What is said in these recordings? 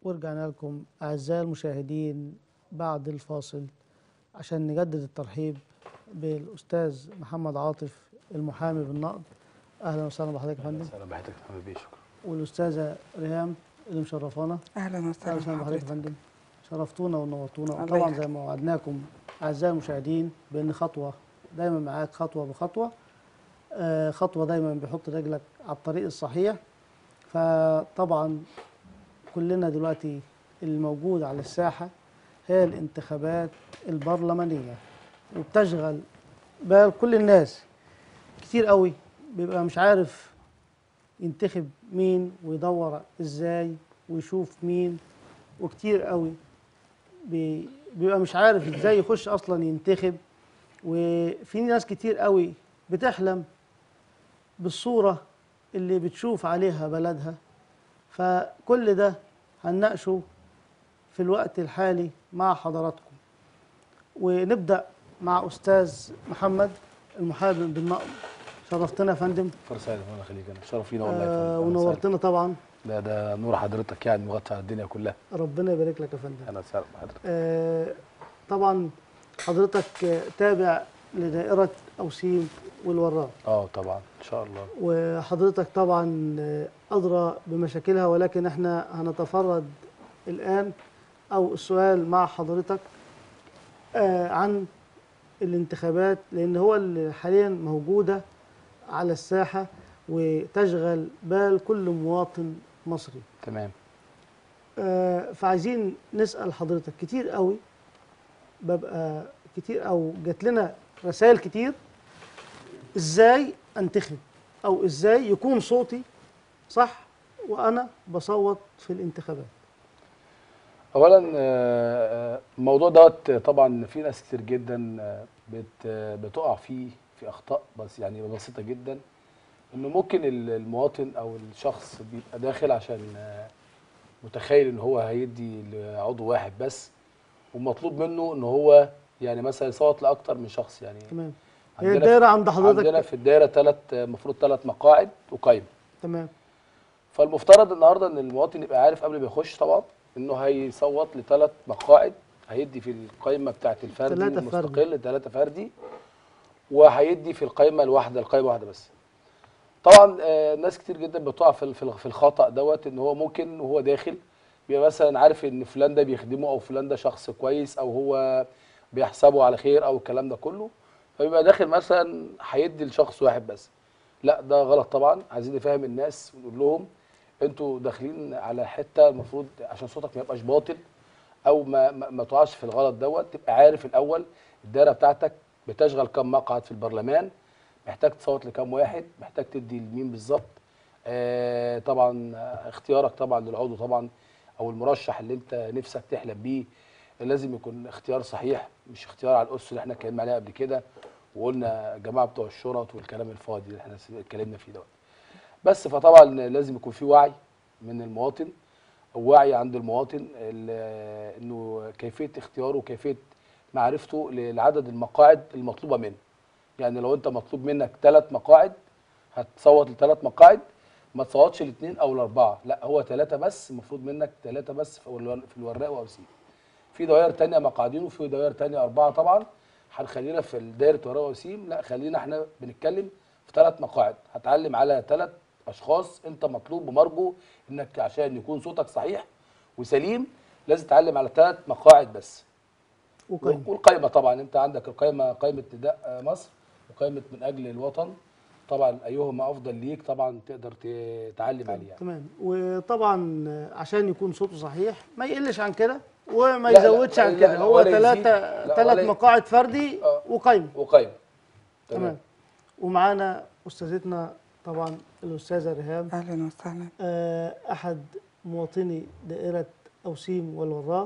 ورجعنا لكم أعزائي المشاهدين بعد الفاصل عشان نجدد الترحيب بالأستاذ محمد عاطف المحامي بالنقد أهلا وسهلا بحضرتك يا فندم اهلا بحضرتك يا محمد بيه شكرا والأستاذة ريهام اللي مشرفانا اهلا أهلا وسهلا وسهلا بحضرتك يا بحضرتك فندم شرفتونا ونورتونا الله وطبعا يخليك. زي ما وعدناكم أعزائي المشاهدين بأن خطوة دايما معاك خطوة بخطوة آه، خطوة دايما بيحط رجلك على الطريق الصحيح فطبعا كلنا دلوقتي الموجود على الساحة هي الانتخابات البرلمانية وبتشغل بال كل الناس كتير قوي بيبقى مش عارف ينتخب مين ويدور ازاي ويشوف مين وكتير قوي بي- بيبقى مش عارف ازاي يخش اصلا ينتخب وفي ناس كتير قوي بتحلم بالصورة اللي بتشوف عليها بلدها فكل ده هنناقشه في الوقت الحالي مع حضراتكم ونبدأ مع أستاذ محمد المحامي بالنقد شرفتنا يا فندم فرصة الله يخليك انا شرف لينا والله يا آه فندم. أهلا وسهلا. ونورتنا طبعا ده ده نور حضرتك يعني مغطى على الدنيا كلها ربنا يبارك لك يا فندم اهلا وسهلا بحضرتك آه طبعا حضرتك آه، تابع لدائرة أوسيم والوراق اه طبعا ان شاء الله وحضرتك طبعا آه، أدرى بمشاكلها ولكن احنا هنتفرد الآن أو السؤال مع حضرتك آه، عن الانتخابات لأن هو اللي حاليا موجودة على الساحة وتشغل بال كل مواطن مصري تمام آه، فعايزين نسأل حضرتك كتير قوي ببقى كتير أو جات لنا رسائل كتير إزاي أنتخب أو إزاي يكون صوتي صح وأنا بصوت في الانتخابات اولا آه، آه، الموضوع دوت طبعا في ناس كتير جدا آه، بت آه، بتقع فيه في اخطاء بس يعني بسيطه جدا انه ممكن ال- المواطن او الشخص بيبقى داخل عشان آه، متخيل ان هو هيدي لعضو واحد بس ومطلوب منه ان هو يعني مثلا يصوت لاكتر من شخص يعني تمام هي عندنا الدايرة عند عندنا حضرتك في الدايره ثلاث المفروض ثلاث مقاعد وقايمه تمام فالمفترض النهارده ان المواطن يبقى عارف قبل ما يخش طبعا انه هيصوت لثلاث مقاعد هيدي في القائمه بتاعه الفردي تلاتة المستقل ثلاثه فردي وهيدي في القائمه الواحده القائمه واحده بس طبعا آه، ناس كتير جدا بتقع في ال- في ال- في الخطا دوت ان هو ممكن وهو داخل بيبقى مثلا عارف ان فلان ده بيخدمه او فلان ده شخص كويس او هو بيحسبه على خير او الكلام ده كله فبيبقى داخل مثلا هيدي لشخص واحد بس لا ده غلط طبعا عايزين نفهم الناس ونقول لهم انتوا داخلين على حته المفروض عشان صوتك ما يبقاش باطل او ما ما, ما تقعش في الغلط دوت تبقى عارف الاول الدايره بتاعتك بتشغل كم مقعد في البرلمان محتاج تصوت لكام واحد محتاج تدي لمين بالظبط آه طبعا آه، اختيارك طبعا للعضو طبعا او المرشح اللي انت نفسك تحلم بيه لازم يكون اختيار صحيح مش اختيار على الاسس اللي احنا اتكلمنا عليها قبل كده وقلنا جماعه بتوع الشرط والكلام الفاضي اللي احنا اتكلمنا فيه دوت بس فطبعا لازم يكون في وعي من المواطن او وعي عند المواطن ال- انه كيفيه اختياره وكيفيه معرفته لعدد المقاعد المطلوبه منه يعني لو انت مطلوب منك ثلاث مقاعد هتصوت لثلاث مقاعد ما تصوتش الاثنين او الاربعه لا هو ثلاثه بس المفروض منك ثلاثه بس في الور- في الوراق واوسيم في دوائر تانية مقاعدين وفي دوائر تانية أربعة طبعا هنخلينا في دايرة وراء وسيم لا خلينا احنا بنتكلم في ثلاث مقاعد هتعلم على ثلاث أشخاص أنت مطلوب ومرجو إنك عشان يكون صوتك صحيح وسليم لازم تتعلم على ثلاث مقاعد بس وقيم والقائمة طبعا أنت عندك القائمة قائمة نداء آه، مصر وقائمة من أجل الوطن طبعا أيهما أفضل ليك طبعا تقدر تتعلم عليه يعني. تمام وطبعا آه، عشان يكون صوته صحيح ما يقلش عن كده وما لا، لا، يزودش عن لا، كده لا، هو ولا يزيد. ثلاثة لا، ثلاث ولا ي- مقاعد فردي آه. وقيمة وقائمة تمام ومعانا أستاذتنا طبعا الأستاذة ريهام اهلا وسهلا آه، أحد مواطني دائرة أوسيم والوراق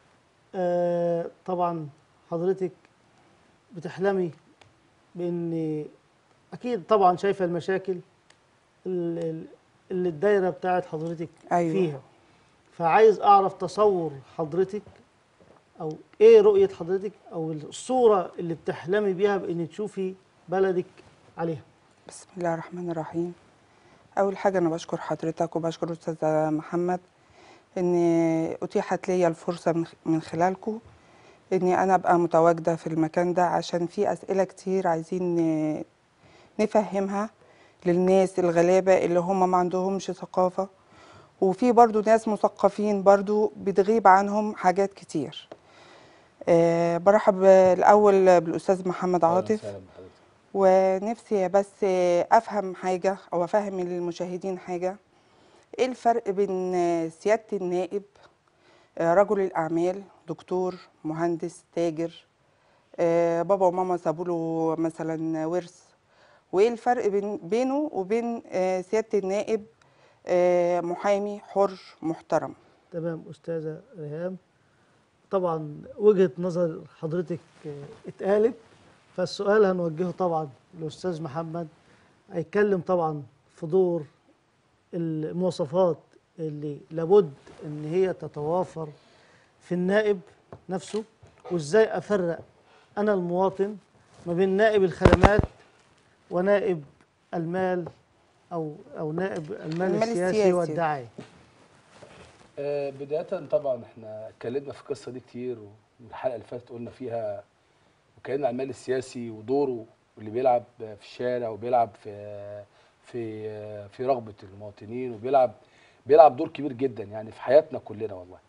آه، طبعا حضرتك بتحلمي بأن أكيد طبعا شايفة المشاكل ال- ال- اللي الدايرة بتاعت حضرتك أيوة. فيها فعايز أعرف تصور حضرتك أو إيه رؤية حضرتك أو الصورة اللي بتحلمي بيها بأن تشوفي بلدك عليها بسم الله الرحمن الرحيم اول حاجه انا بشكر حضرتك وبشكر استاذ محمد ان اتيحت لي الفرصه من- من خلالكم اني انا ابقى متواجده في المكان ده عشان في اسئله كتير عايزين آه، نفهمها للناس الغلابه اللي هم ما عندهمش ثقافه وفي برضو ناس مثقفين برضو بتغيب عنهم حاجات كتير آه، برحب الاول بالاستاذ محمد أهلاً عاطف وسهلاً بحضرتك. ونفسي بس افهم حاجه او افهم المشاهدين حاجه ايه الفرق بين سياده النائب رجل الاعمال دكتور مهندس تاجر آه، بابا وماما سابوا له مثلا ورث وايه الفرق بين بينه وبين آه، سياده النائب آه، محامي حر محترم تمام أستاذة ريهام طبعا وجهة نظر حضرتك آه، اتقالت فالسؤال هنوجهه طبعا للأستاذ محمد هيتكلم طبعا في دور المواصفات اللي لابد ان هي تتوافر في النائب نفسه وازاي افرق انا المواطن ما بين نائب الخدمات ونائب المال او او نائب المال, المال السياسي, السياسي. والدعايه آه، بداية طبعا احنا اتكلمنا في القصة دي كتير ومن الحلقة اللي فاتت قلنا فيها وكلمنا عن المال السياسي ودوره واللي بيلعب في الشارع وبيلعب في في في رغبة المواطنين وبيلعب بيلعب دور كبير جدا يعني في حياتنا كلنا والله.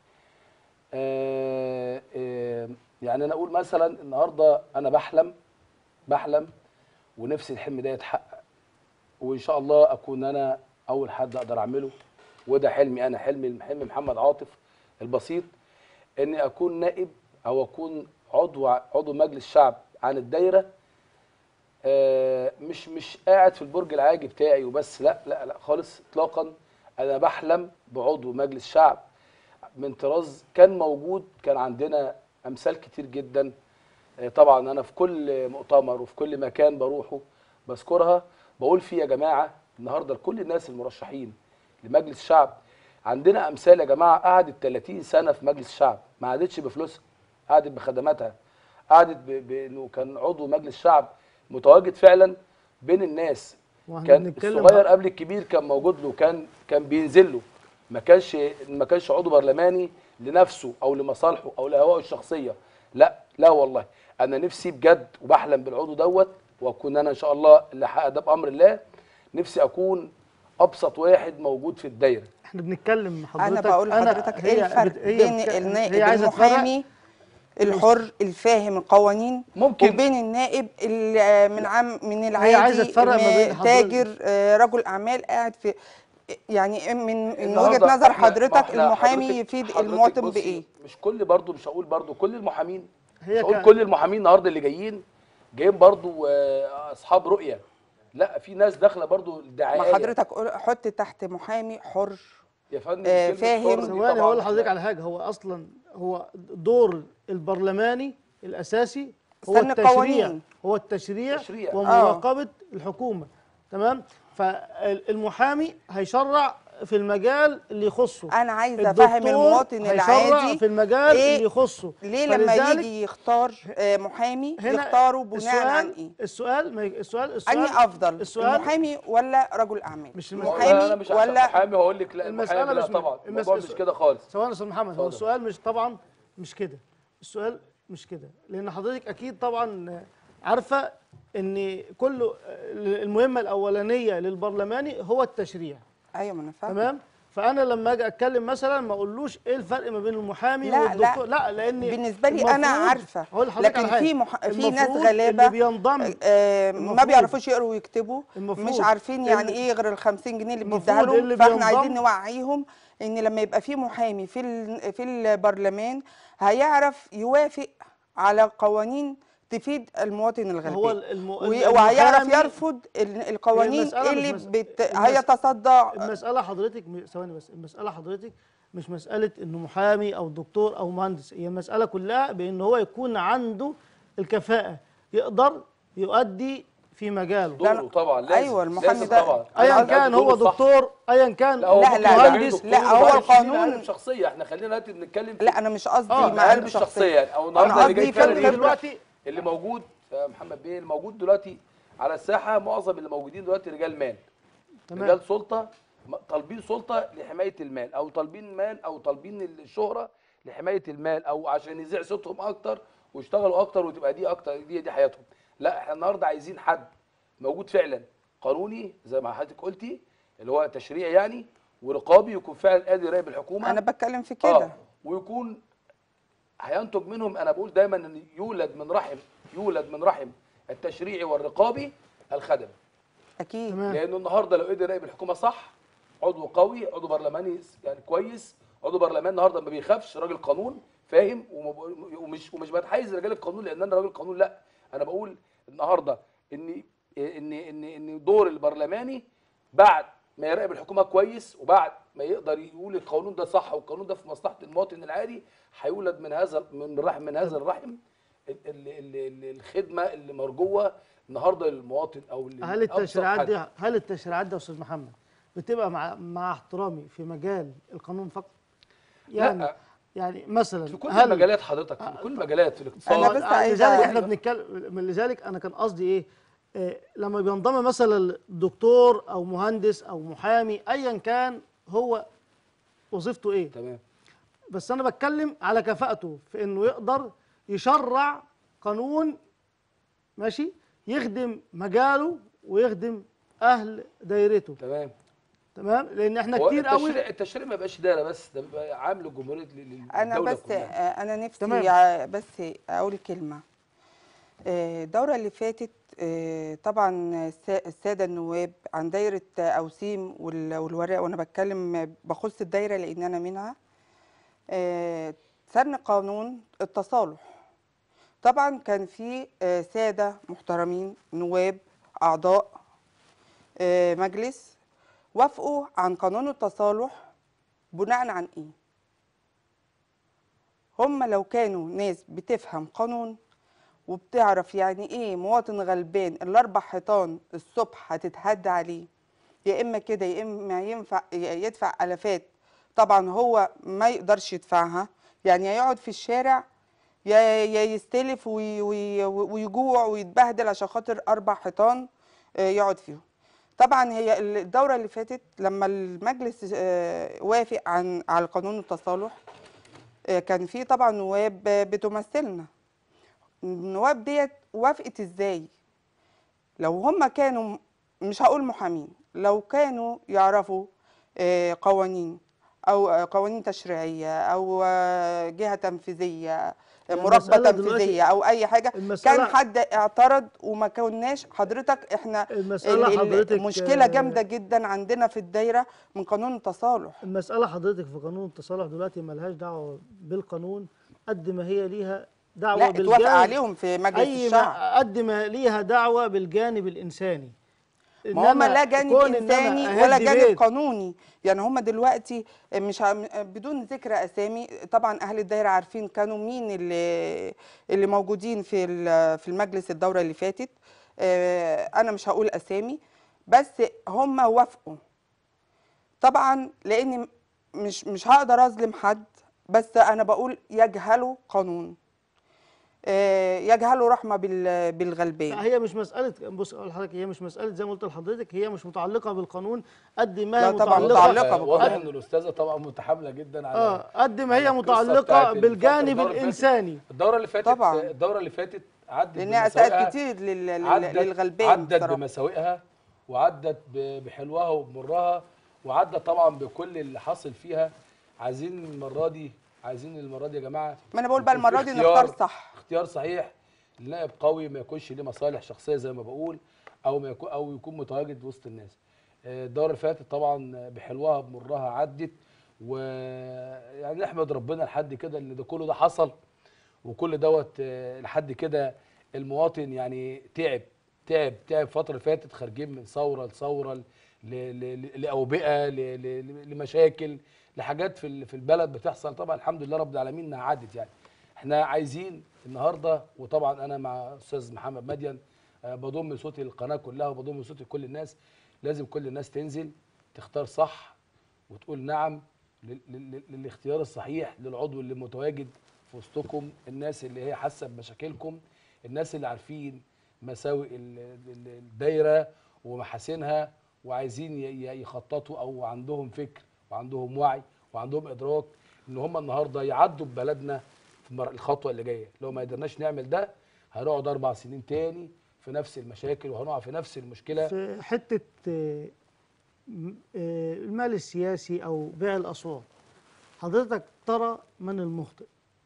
آه، آه، يعني انا اقول مثلا النهارده انا بحلم بحلم ونفسي الحلم ده يتحقق وان شاء الله اكون انا اول حد اقدر اعمله وده حلمي انا حلمي حلم محمد عاطف البسيط اني اكون نائب او اكون عضو عضو مجلس شعب عن الدايره آه، مش مش قاعد في البرج العاجي بتاعي وبس لا لا لا خالص اطلاقا انا بحلم بعضو مجلس شعب من طراز كان موجود كان عندنا امثال كتير جدا آه، طبعا انا في كل مؤتمر وفي كل مكان بروحه بذكرها بقول فيه يا جماعه النهارده لكل الناس المرشحين لمجلس شعب عندنا امثال يا جماعه قعدت 30 سنه في مجلس الشعب ما قعدتش بفلوسها قعدت بخدماتها قعدت ب- بانه كان عضو مجلس شعب متواجد فعلا بين الناس واحنا كان بنتكلم الصغير قبل الكبير كان موجود له كان كان بينزل له ما كانش ما كانش عضو برلماني لنفسه او لمصالحه او لهوائه الشخصيه لا لا والله انا نفسي بجد وبحلم بالعضو دوت واكون انا ان شاء الله اللي حقق ده بامر الله نفسي اكون ابسط واحد موجود في الدايره احنا بنتكلم حضرتك انا بقول لحضرتك ايه هي الفرق بت- هي بين بت- النائب هي عايزة تفرق المحامي الحر الفاهم القوانين ممكن. وبين النائب اللي من عام من العادي عايزة تفرق ما بين م- حضرتك- تاجر آه، رجل اعمال قاعد في يعني من من النهاردة وجهه نظر إحنا- ما حضرتك إحنا المحامي حضرتك- يفيد حضرتك المواطن بصي، بايه؟ مش كل برضه مش هقول برضه كل المحامين هي مش هقول كان- كل المحامين النهارده اللي جايين جايين برضه آه، اصحاب رؤيه لا في ناس داخله برضه الدعايه ما حضرتك قول- حط تحت محامي حر يا فندم آه، كلمة فاهم. حر دي ثواني طبعاً هقول لحضرتك إحنا- على حاجه هو اصلا هو دور البرلماني الاساسي هو استنى التشريع القوانين. هو التشريع تشريع. ومراقبه الحكومه تمام فالمحامي هيشرع في المجال اللي يخصه انا عايزه افهم الدكتور المواطن هيشرع العادي في المجال إيه اللي يخصه ليه لما فلذلك يجي يختار آه، محامي هنا يختاره بناء السؤال عن ايه؟ السؤال ما ي- السؤال السؤال انهي افضل السؤال المحامي ولا رجل اعمال مش والله المحامي انا مش عشان ولا محامي هقول لك لا المسألة المحامي لا مش- طبعا المس- الموضوع مش كده خالص ثواني يا استاذ محمد هو اتفضل. السؤال مش طبعا مش كده السؤال مش كده لان حضرتك اكيد طبعا عارفه ان كل المهمه الاولانيه للبرلماني هو التشريع ايوه ما انا فاهمه تمام فانا لما اجي اتكلم مثلا ما اقولوش ايه الفرق ما بين المحامي لا، والدكتور لا لان بالنسبه لي انا المفروض- عارفه هقول لحضرتك لكن على حاجة. في مح... في ناس المفروض غلابه اللي بينضم آه، ما المفروض- بيعرفوش يقروا ويكتبوا المفروض مش عارفين يعني اللي- ايه غير ال 50 جنيه اللي المفروض بنديها اللي لهم فاحنا بينضم- عايزين نوعيهم ان لما يبقى في محامي في ال- في البرلمان هيعرف يوافق على قوانين تفيد المواطن الغلبان هو الم- و- وهيعرف المحامي- يرفض ال- القوانين المسألة مش اللي مس- بت... المس- هيتصدى المسألة حضرتك م- ثواني بس المسألة حضرتك مش مسألة إنه محامي أو دكتور أو مهندس هي المسألة كلها بإن هو يكون عنده الكفاءة يقدر يؤدي في مجاله دوره طبعا لازم أيوة، المحامي لازم ده- طبعا أيا لازم كان دوره هو صح. دكتور أيا كان لا هو لا، ممكن لا، يبقى لا، غير لا، دكتور هو وبعدين يشيل القانون- علم شخصيه احنا خلينا دلوقتي بنتكلم في لا انا مش قصدي آه، مقالب علم الشخصيه شخصيه يعني او انا النهارده اللي جاي قصدي فعلا فكرة- يجيب دلوقتي اللي موجود يا محمد بيه الموجود دلوقتي على الساحه معظم اللي موجودين دلوقتي رجال مال تمام. رجال سلطه م- طالبين سلطه لحمايه المال او طالبين مال او طالبين الشهره لحمايه المال او عشان يذيع صوتهم اكتر ويشتغلوا اكتر وتبقى دي اكتر دي دي حياتهم لا احنا النهارده عايزين حد موجود فعلا قانوني زي ما حضرتك قلتي اللي هو تشريعي يعني ورقابي يكون فعلا قادر يراقب الحكومه انا بتكلم في اه كده ويكون هينتج منهم انا بقول دايما ان يولد من رحم يولد من رحم التشريعي والرقابي الخدم اكيد تمام. لانه النهارده لو قدر يراقب الحكومه صح عضو قوي عضو برلماني يعني كويس عضو برلمان النهارده ما بيخافش راجل قانون فاهم وما- ومش ومش بتحيز رجال القانون لان انا راجل قانون لا انا بقول النهارده ان ان ان ان دور البرلماني بعد ما يراقب الحكومه كويس وبعد ما يقدر يقول القانون ده صح والقانون ده في مصلحه المواطن العادي هيولد من هذا من رحم من هذا الرحم ال- ال- ال- ال- الخدمه اللي مرجوه النهارده للمواطن او هل لأبسط التشريعات حد. دي هل التشريعات دي يا استاذ محمد بتبقى مع مع احترامي في مجال القانون فقط؟ يعني لا. يعني مثلا في كل هل المجالات حضرتك في كل المجالات في الاقتصاد أنا بس آه، عايزة- لذلك احنا بنتكلم من لذلك انا كان قصدي ايه آه، لما بينضم مثلا دكتور او مهندس او محامي ايا كان هو وظيفته ايه تمام بس انا بتكلم على كفاءته في انه يقدر يشرع قانون ماشي يخدم مجاله ويخدم اهل دايرته تمام تمام لان احنا هو كتير قوي التشريع التشريع ما بيبقاش دايره بس ده بيبقى عام للجمهوريه لل- انا للدولة بس كلها. آه، انا نفسي تمام. ع- بس اقول كلمه آه، الدوره اللي فاتت آه، طبعا السا- الساده النواب عن دايره اوسيم وال- والورق وانا بتكلم بخص الدايره لان انا منها آه، سن قانون التصالح طبعا كان في آه، ساده محترمين نواب اعضاء آه، مجلس وافقوا عن قانون التصالح بناء عن ايه هم لو كانوا ناس بتفهم قانون وبتعرف يعني ايه مواطن غلبان الاربع حيطان الصبح هتتهد عليه يا اما كده يا اما ينفع يدفع الافات طبعا هو ما يقدرش يدفعها يعني يا يقعد في الشارع يا يا يستلف وي- وي- ويجوع ويتبهدل عشان خاطر اربع حيطان آه، يقعد فيهم طبعا هي الدوره اللي فاتت لما المجلس آه، وافق عن على قانون التصالح آه، كان في طبعا نواب آه، بتمثلنا النواب ديت وافقت ازاي لو هم كانوا م- مش هقول محامين لو كانوا يعرفوا آه، قوانين او آه، قوانين تشريعيه او آه، جهه تنفيذيه آه، يعني مراقبه المسألة دلوقتي- تنفيذيه او اي حاجه المسألة- كان حد اعترض وما كناش حضرتك احنا المسألة ال- ال- حضرتك، مشكله آه، جامده جدا عندنا في الدايره من قانون التصالح المسألة حضرتك في قانون التصالح دلوقتي ملهاش دعوة بالقانون قد ما هي ليها دعوة لا اتوافق بالجانب عليهم في مجلس أي الشعب ما قد ما ليها دعوة بالجانب الإنساني ما هم إنما لا جانب كون إن أنا انساني أهدي ولا جانب بيت قانوني يعني هم دلوقتي مش عم- بدون ذكر اسامي طبعا اهل الدايره عارفين كانوا مين اللي اللي موجودين في ال- في المجلس الدوره اللي فاتت آه، انا مش هقول اسامي بس هم وافقوا طبعا لان مش مش هقدر اظلم حد بس انا بقول يجهلوا قانون آه، يجهلوا رحمه بال- بالغلبان لا هي مش مسألة بص أقول لحضرتك هي مش مسألة زي ما قلت لحضرتك هي مش متعلقة بالقانون قد ما لا هي طبعاً متعلقة متعلقة آه، واضح بالقانون. ان الاستاذه طبعا متحامله جدا على اه قد ما هي على القصة متعلقة بتاعت الفترة بالجانب الدورة اللي فاتت. الإنساني الدوره اللي فاتت طبعاً. الدوره اللي فاتت عدت لانها بمساوئها. اساءت كتير لل- لل- عدت للغلبان عدت بصراحة. بمساوئها وعدت ب- بحلوها وبمرها وعدت طبعا بكل اللي حاصل فيها عايزين المره دي عايزين المره دي يا جماعه ما انا بقول بقى يكون في المره دي اختيار- نختار صح اختيار صحيح لنائب قوي ما يكونش ليه مصالح شخصيه زي ما بقول او ما يكون او يكون متواجد وسط الناس آه، الدوره اللي فاتت طبعا بحلوها بمرها عدت ويعني نحمد ربنا لحد كده ان ده كله ده حصل وكل دوت آه، لحد كده المواطن يعني تعب تعب تعب الفتره اللي فاتت خارجين من ثوره لثوره ل- ل- ل- لاوبئه ل- ل- لمشاكل لحاجات في ال- في البلد بتحصل طبعا الحمد لله رب العالمين انها عدت يعني احنا عايزين النهارده وطبعا انا مع استاذ محمد مدين آه، بضم صوتي للقناه كلها وبضم صوتي لكل الناس لازم كل الناس تنزل تختار صح وتقول نعم لل- لل- للاختيار الصحيح للعضو اللي متواجد في وسطكم الناس اللي هي حاسه بمشاكلكم الناس اللي عارفين مساوئ ال- ال- الدايره ومحاسنها وعايزين ي- ي- يخططوا او عندهم فكر وعندهم وعي وعندهم ادراك ان هم النهارده يعدوا ببلدنا في المر- الخطوه اللي جايه لو ما قدرناش نعمل ده هنقعد اربع سنين تاني في نفس المشاكل وهنقع في نفس المشكله في حته آه، م- آه، المال السياسي او بيع الاصوات حضرتك ترى من المخطئ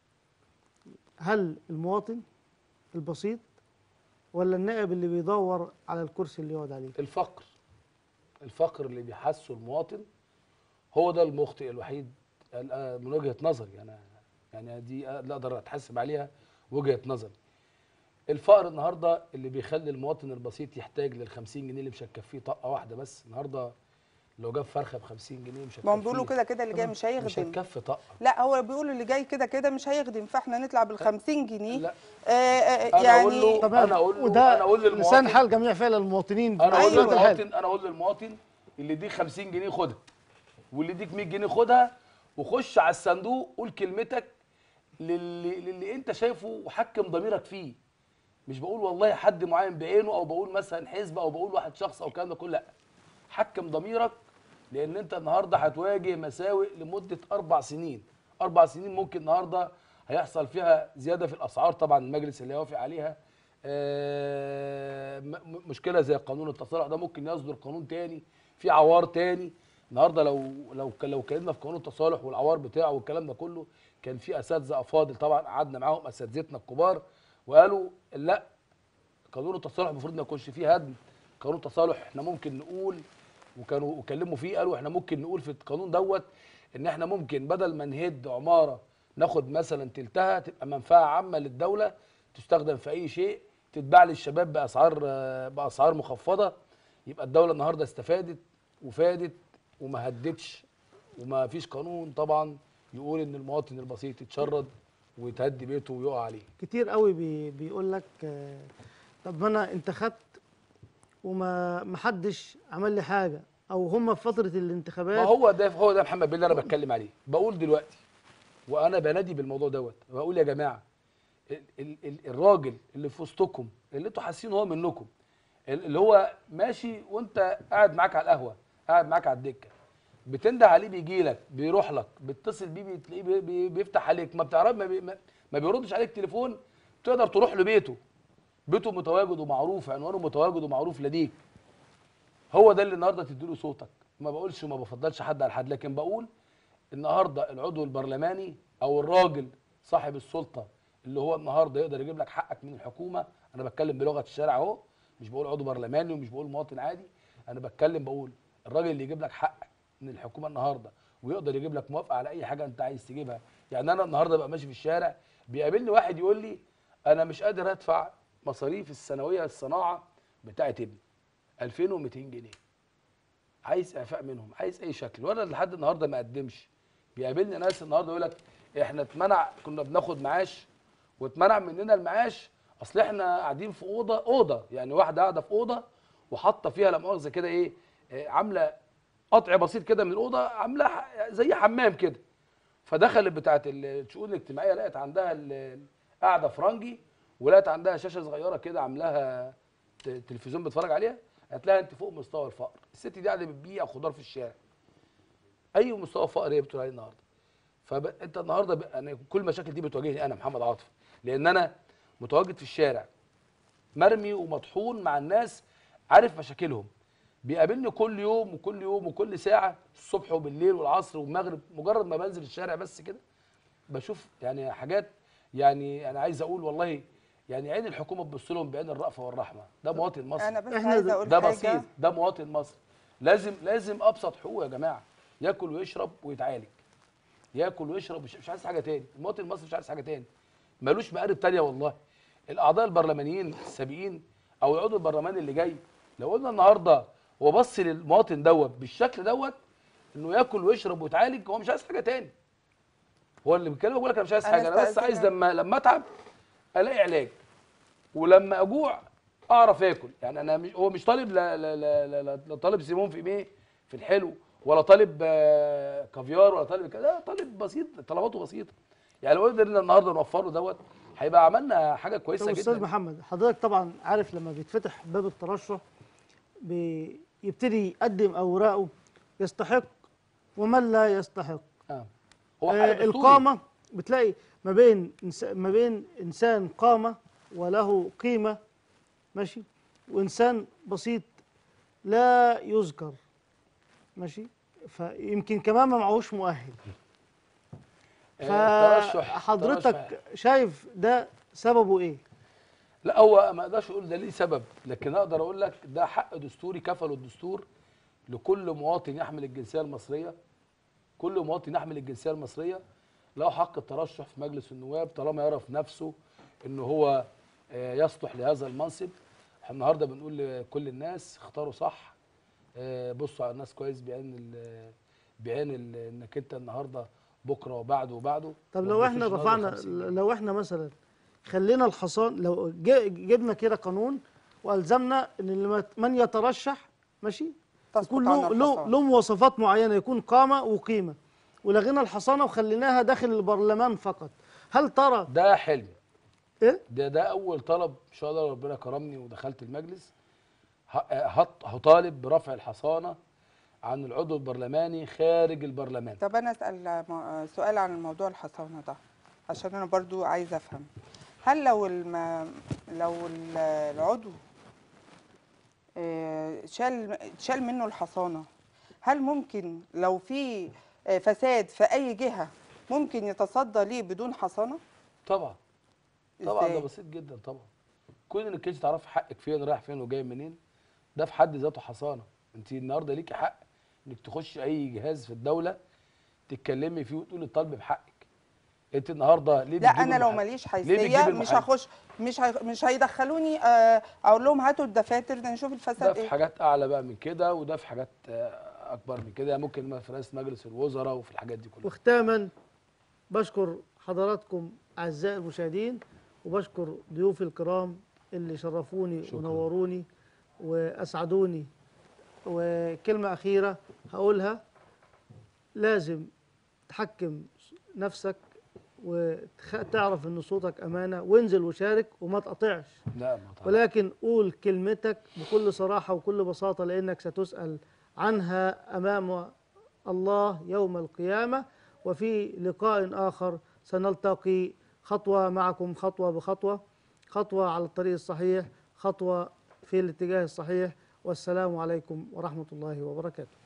هل المواطن البسيط ولا النائب اللي بيدور على الكرسي اللي يقعد عليه الفقر الفقر اللي بيحسه المواطن هو ده المخطئ الوحيد ال- من وجهه نظري انا يعني دي اللي اقدر اتحسب عليها وجهه نظري الفقر النهارده اللي بيخلي المواطن البسيط يحتاج لل 50 جنيه اللي مش هتكفيه طاقه واحده بس النهارده لو جاب فرخه ب 50 جنيه مش ما هم هتكفيه بيقولوا كده كده اللي جاي مش مش هيخدم هتكفي طاقه لا هو بيقولوا اللي جاي كده كده مش هيخدم فاحنا نطلع بال 50 جنيه لا. آه آه أنا أقول له يعني طب أنا أقول له- وده أنا أقول للمواطن- لسان حال جميع فعل المواطنين انا اقول أيوة. بطبيعة الحال. للمواطن انا اقول للمواطن اللي يديك 50 جنيه خدها واللي يديك 100 جنيه خدها وخش على الصندوق قول كلمتك للي, للي انت شايفه وحكم ضميرك فيه مش بقول والله حد معين بعينه او بقول مثلا حزب او بقول واحد شخص او الكلام ده كله لا حكم ضميرك لان انت النهارده هتواجه مساوئ لمده اربع سنين اربع سنين ممكن النهارده هيحصل فيها زياده في الاسعار طبعا المجلس اللي هيوافق عليها آه، م- م- مشكله زي قانون التصالح ده ممكن يصدر قانون تاني في عوار تاني النهارده لو لو ك- لو اتكلمنا في قانون التصالح والعوار بتاعه والكلام ده كله كان في اساتذه افاضل طبعا قعدنا معاهم اساتذتنا الكبار وقالوا لا قانون التصالح المفروض ما يكونش فيه هدم قانون التصالح احنا ممكن نقول وكانوا وكلموا فيه قالوا احنا ممكن نقول في القانون دوت ان احنا ممكن بدل ما نهد عماره ناخد مثلا تلتها تبقى منفعه عامه للدوله تستخدم في اي شيء تتباع للشباب باسعار آه، باسعار مخفضه يبقى الدوله النهارده استفادت وفادت وما هدتش وما فيش قانون طبعا يقول ان المواطن البسيط يتشرد ويتهدي بيته ويقع عليه كتير قوي بي بيقول لك آه، طب ما انا انتخبت وما ما حدش عمل لي حاجه او هم في فتره الانتخابات ما هو ده هو ده محمد بيه اللي انا بتكلم عليه بقول دلوقتي وانا بنادي بالموضوع دوت بقول يا جماعه ال ال ال الراجل اللي في وسطكم اللي انتوا حاسين هو منكم ال- اللي هو ماشي وانت قاعد معاك على القهوه قاعد معاك على الدكه بتنده عليه بيجي لك بيروح لك بتتصل بيه بتلاقيه بي- بي- بيفتح عليك ما بتعرف ما, بي ما- ما بيردش عليك تليفون تقدر تروح له بيته بيته متواجد ومعروف عنوانه متواجد ومعروف لديك هو ده اللي النهارده تديله صوتك ما بقولش وما بفضلش حد على حد لكن بقول النهارده العضو البرلماني او الراجل صاحب السلطه اللي هو النهارده يقدر يجيب لك حقك من الحكومه انا بتكلم بلغه الشارع اهو مش بقول عضو برلماني ومش بقول مواطن عادي انا بتكلم بقول الراجل اللي يجيب لك حقك من الحكومه النهارده ويقدر يجيب لك موافقه على اي حاجه انت عايز تجيبها يعني انا النهارده ببقى ماشي في الشارع بيقابلني واحد يقول لي انا مش قادر ادفع مصاريف السنويه الصناعه بتاعت ابني 2200 جنيه عايز اعفاء منهم عايز اي شكل وانا لحد النهارده ما اقدمش بيقابلني ناس النهارده يقول لك احنا اتمنع كنا بناخد معاش واتمنع مننا المعاش اصل احنا قاعدين في اوضه اوضه يعني واحده قاعده في اوضه وحاطه فيها لا مؤاخذه كده ايه آه، عامله قطع بسيط كده من الاوضه عامله ح- زي حمام كده فدخلت بتاعه الشؤون الاجتماعيه لقت عندها ال- قاعده فرنجي ولقت عندها شاشه صغيره كده عاملاها ت- تلفزيون بتتفرج عليها قالت لها انت فوق مستوى الفقر الست دي قاعده بتبيع خضار في الشارع اي مستوى فقر هي بتقول عليه النهارده فانت النهارده ب... انا كل المشاكل دي بتواجهني انا محمد عاطف لان انا متواجد في الشارع مرمي ومطحون مع الناس عارف مشاكلهم بيقابلني كل يوم وكل يوم وكل ساعه الصبح وبالليل والعصر والمغرب مجرد ما بنزل الشارع بس كده بشوف يعني حاجات يعني انا عايز اقول والله يعني عين الحكومه تبص لهم بعين الرأفه والرحمه ده مواطن مصري انا بس إحنا عايزه د- اقول ده حاجه بسيط ده مواطن مصري لازم لازم ابسط حقوقه يا جماعه ياكل ويشرب ويتعالج ياكل ويشرب مش, مش عايز حاجه تاني المواطن المصري مش عايز حاجه تاني ملوش مقارب تانية والله الاعضاء البرلمانيين السابقين او العضو البرلماني اللي جاي لو قلنا النهارده هو بص للمواطن دوت بالشكل دوت انه ياكل ويشرب ويتعالج هو مش عايز حاجه تاني هو اللي بيتكلم بيقول لك انا مش عايز أنا حاجه انا بس استأذنك. عايز لما لما اتعب الاقي علاج ولما اجوع اعرف اكل يعني انا مش هو مش طالب لا لا لا لا, لا, لا طالب سيمون في ايه في الحلو ولا طالب آه، كافيار ولا طالب كده لا، طالب بسيط طلباته بسيطه يعني لو قدرنا النهارده نوفر له دوت هيبقى عملنا حاجه كويسه طب استاذ جدا محمد حضرتك طبعا عارف لما بيتفتح باب الترشح بي يبتدي يقدم اوراقه يستحق ومن لا يستحق آه. هو حق آه دستوري. القامه بتلاقي ما بين إنس- ما بين انسان قامه وله قيمه ماشي وانسان بسيط لا يذكر ماشي فيمكن كمان ما معهوش مؤهل آه، ترشح- ترشح. فحضرتك شايف ده سببه ايه؟ لا هو ما اقدرش اقول ده ليه سبب لكن اقدر اقول لك ده حق دستوري كفله الدستور لكل مواطن يحمل الجنسيه المصريه كل مواطن يحمل الجنسيه المصريه له حق الترشح في مجلس النواب طالما يرى في نفسه ان هو آه، يصلح لهذا المنصب احنا النهارده بنقول لكل الناس اختاروا صح آه، بصوا على الناس كويس بعين ال- بعين ال- انك انت النهارده بكره وبعده وبعده طب ما لو احنا تضيفش النهاردة رفعنا 50 جنيه. لو احنا مثلا خلينا الحصان لو ج- جبنا كده قانون والزمنا ان اللي ما- من يترشح ماشي تسقط يكون عنه له له الحصانة. له مواصفات معينه يكون قامه وقيمه ولغينا الحصانه وخليناها داخل البرلمان فقط هل ترى ده حلم ايه ده ده اول طلب ان شاء الله ربنا كرمني ودخلت المجلس ه- هط- هطالب برفع الحصانه عن العضو البرلماني خارج البرلمان طب انا اسال م- سؤال عن الموضوع الحصانه ده عشان انا برضو عايزه افهم هل لو الم... لو ال- العضو آه، شال شال منه الحصانه هل ممكن لو في آه، فساد في اي جهه ممكن يتصدى ليه بدون حصانه طبعا طبعا ده إزاي؟ بسيط جدا طبعا كون انك انت تعرفي حقك فين رايح فين وجاي منين ده في حد ذاته حصانه انت النهارده ليكي حق انك تخشي اي جهاز في الدوله تتكلمي فيه وتقولي الطالب بحقك انت النهارده ليه لا بتجيبي انا لو المحا- ماليش ليه بتجيبي حيثيه مش المحا- هخش مش هي... مش هيدخلوني آه، اقول لهم هاتوا الدفاتر ده نشوف ده الفساد في ايه حاجات اعلى بقى من كده وده في حاجات آه، اكبر من كده ممكن ما في رئاسه مجلس الوزراء وفي الحاجات دي كلها وختاما بشكر حضراتكم اعزائي المشاهدين وبشكر ضيوفي الكرام اللي شرفوني شكراً. ونوروني واسعدوني وكلمه اخيره هقولها لازم تحكم نفسك وتعرف ان صوتك امانه وانزل وشارك وما تقطعش لا ما طبعا. ولكن قول كلمتك بكل صراحة وكل بساطة لأنك ستسأل عنها أمام الله يوم القيامة وفي لقاء آخر سنلتقي خطوة معكم خطوة بخطوة خطوة على الطريق الصحيح خطوة في الاتجاه الصحيح والسلام عليكم ورحمة الله وبركاته